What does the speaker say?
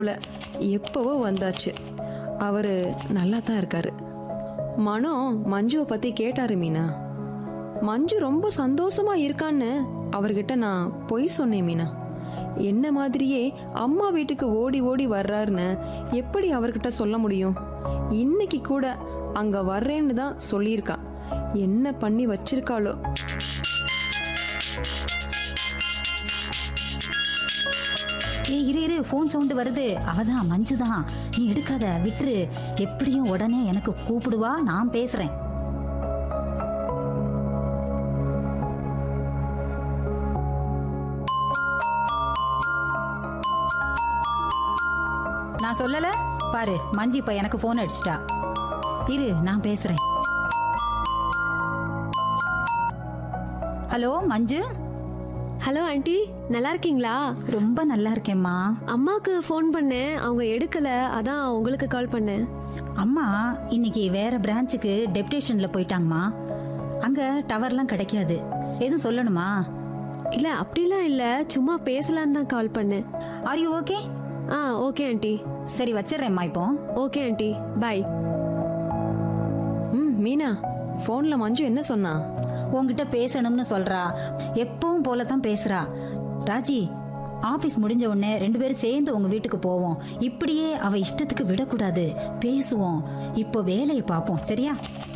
இல்ல, எப்பவோ வந்தாச்சு அவரு நல்லா தான் இருக்காரு மனோ மஞ்சுவை பத்தி கேட்டாரு மீனா மஞ்சு ரொம்ப சந்தோஷமா இருக்கான்னு அவர்கிட்ட நான் பொய் சொன்னேன் மீனா என்ன மாதிரியே அம்மா வீட்டுக்கு ஓடி ஓடி வர்றாருன்னு எப்படி அவர்கிட்ட சொல்ல முடியும் இன்னைக்கு கூட அங்க வர்றேன்னு தான் சொல்லியிருக்கா என்ன பண்ணி வச்சிருக்காளோ ஏய் இரு இரு ஃபோன் சவுண்டு வருது அவதான் மஞ்சு தான் நீ எடுக்காத விட்டுரு எப்படியும் உடனே எனக்கு கூப்பிடுவா நான் பேசுறேன் நான் சொல்லல பாரு மஞ்சு இப்ப எனக்கு ஃபோன் அடிச்சிட்டா இரு நான் பேசுறேன் ஹலோ மஞ்சு ஹலோ ஆண்டி நல்லா இருக்கீங்களா ரொம்ப நல்லா இருக்கேம்மா அம்மாக்கு ஃபோன் பண்ணேன் அவங்க எடுக்கல அதான் உங்களுக்கு கால் பண்ணேன் அம்மா இன்னைக்கு வேற பிரான்ச்சுக்கு டெப்டேஷன்ல போயிட்டாங்கம்மா அங்க டவர்லாம் கிடைக்காது எதுவும் சொல்லணுமா இல்ல அப்படிலாம் இல்ல சும்மா பேசலான்னு தான் கால் பண்ணேன் ஆர் யூ ஓகே ஆ ஓகே ஆண்டி சரி வச்சிடுறேம்மா இப்போ ஓகே ஆண்டி பாய் ம் மீனா ஃபோன்ல மஞ்சு என்ன சொன்னா உன்கிட்ட பேசணும்னு சொல்றா எப்பவும் போல தான் பேசுறா ராஜி ஆபீஸ் முடிஞ்ச உடனே ரெண்டு பேரும் சேர்ந்து உங்க வீட்டுக்கு போவோம் இப்படியே அவ இஷ்டத்துக்கு விடக்கூடாது பேசுவோம் இப்போ வேலையை பார்ப்போம் சரியா